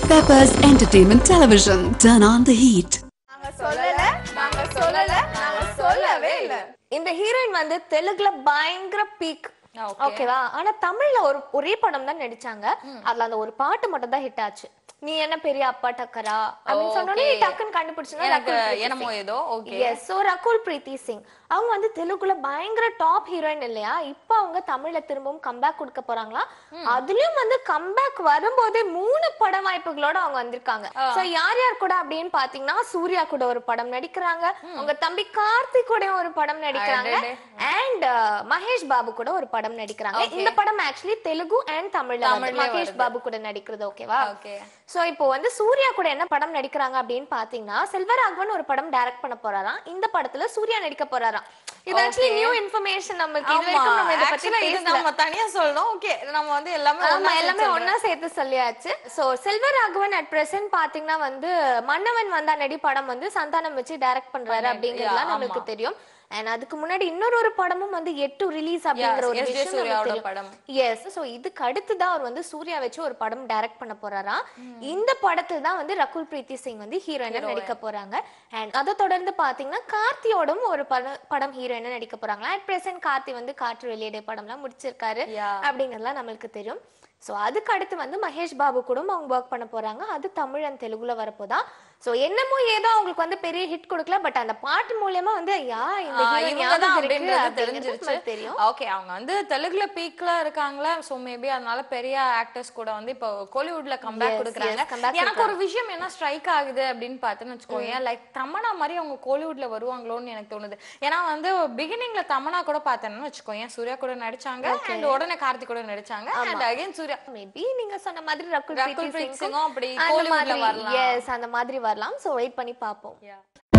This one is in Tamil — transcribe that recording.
Peppers Entertainment Television. Turn on the heat. நாங்க சொல்லல நாங்க சொல்லல நாங்க சொல்லவே இல்ல இந்த ஹீரோயின் வந்து தெலுங்குல பயங்கர பீக் Okay. ஓகேவா ஆனா தமிழ்ல ஒரு ஒரே படம் தான் நடிச்சாங்க அதுல அந்த ஒரு பாட்டு மட்டும் தான் ஹிட் ஆச்சு நீ என்ன பெரிய அப்பா டக்கரா அப்படின்னு சொன்னோடனே நீ Okay. டக்குன்னு கண்டுபிடிச்சுனா எனக்கு ரகுல் பிரீத்தி என்னமோ சிங். ஏதோ okay yes so Rakul Preethi Singh அவங்க வந்து தெலுங்குல பயங்கர டாப் ஹீரோயின் இல்லையா இப்போ அவங்க தமிழ்ல திரும்பவும் கம்பேக் கொடுக்க போறாங்களா அதுலயும் வந்து கம்பேக் வரும்போதே மூணு பட வாய்ப்புகளோட அவங்க வந்திருக்காங்க சோ யார் யார் கூட அப்படின்னு பாத்தீங்கன்னா சூர்யா கூட ஒரு படம் நடிக்கிறாங்க உங்க தம்பி கார்த்திக் கூட ஒரு படம் நடிக்கிறாங்க அடடே. அண்ட் மகேஷ் பாபு கூட ஒரு படம் நடிக்கிறாங்க Okay. இந்த படம் ஆக்சுவலி தெலுங்கு அண்ட் தமிழ்ல வருது. தமிழ்லயே மகேஷ் வருது. பாபு கூட நடிக்கிறது ஓகேவா ஓகே சோ இப்போ வந்து சூர்யா கூட என்ன படம் நடிக்கிறாங்க அப்படின்னு பாத்தீங்கன்னா செல்வராகவன் ஒரு படம் டைரக்ட் பண்ண போறாராம் இந்த படத்துல சூர்யா நடிக்க போறாராம் இது ஆக்சுவலி Okay. நியூ இன்ஃபர்மேஷன் நமக்கு இது ஆமா வரைக்கும் நம்ம இத பத்தி ஆக்சுவலா இது பேசல நம்ம தனியா சொல்லணும் ஓகே நம்ம வந்து எல்லாமே ஆமா ஒண்ணா எல்லாமே சேர்த்து ஒண்ணா சேர்த்து சொல்லியாச்சு சோ செல்வராகவன் அட் பிரசன்ட் பாத்தீங்கன்னா வந்து மன்னவன் வந்தா நடி படம் வந்து சந்தானம் வச்சு டைரக்ட் பண்றாரு பண்ணி- அப்படிங்கறதுலாம் yeah, நம்மளுக்கு ஆமா. தெரியும் அண்ட் அதுக்கு முன்னாடி இன்னொரு ஒரு படமும் வந்து எட்டு ரிலீஸ் அப்படிங்கிற ஒரு Yes, எஸ். ஜே. விஷயம் சூர்யாவோட நமக்கு படம். தெரியும் எஸ் சோ இதுக்கு அடுத்து தான் அவர் வந்து சூர்யா வச்சு ஒரு படம் டைரக்ட் பண்ண போறாராம் இந்த படத்துல தான் வந்து ரகுல் பிரீத்தி சிங் வந்து ஹீரோயினா நடிக்க போறாங்க அண்ட் அதை தொடர்ந்து பாத்தீங்கன்னா கார்த்தியோடும் ஒரு படம் படம் ஹீரோயினா நடிக்க போறாங்க அட் பிரசன்ட் கார்த்தி வந்து காற்று வெளியிட படம்லாம் முடிச்சிருக்காரு Yeah. அப்படிங்கறதுலாம் நம்மளுக்கு தெரியும் சோ அதுக்கு அடுத்து வந்து மகேஷ் பாபு கூட அவங்க ஒர்க் பண்ண போறாங்க அது தமிழ் அண்ட் தெலுங்குல வரப்போதா சோ என்னமோ ஏதோ அவங்களுக்கு வந்து பெரிய ஹிட் கொடுக்கல பட் அந்த பாட்டு மூலியமா வந்து யா இந்த ஆ, hero இவங்க ஞாபகம் தான் இருக்கு அப்படின்றது அப்படிங்கிறது தெரிஞ்சிருச்சு நமக்கு தெரியும் ஓகே அவங்க வந்து தெலுங்குல பீக்ல இருக்காங்களா சோ மேபி அதனால பெரிய ஆக்டர்ஸ் கூட வந்து இப்போ கோலிவுட்ல கம்பேக் Yes, கொடுக்குறாங்க yes, comeback எனக்கு ஒரு விஷயம் என்ன ஸ்ட்ரைக் ஆகுது அப்படின்னு பார்த்தேன்னு வச்சுக்கோங்க லைக் தமனா மாதிரி அவங்க கோலிவுட்ல வருவாங்களோன்னு எனக்கு தோணுது ஏன்னா வந்து பிகினிங்ல தமனா கூட பார்த்தேன்னு வச்சுக்கோங்க சூர்யா கூட நடிச்சாங்க அண்ட் உடனே கார்த்திக் கூட நடிச்சாங்க அண்ட் அகைன் சூர்யா மேபி நீங்க சொன்ன மாதிரி ரகுல் ரகுல் பிரீத்தி பிரீத் சிங்கும் சிங்கும் அப்படி அந்த கோலிவுட்ல மாதிரி வரலாம் எஸ் அந்த மாதிரி வரலாம் சோ வெயிட் பண்ணி பாப்போம்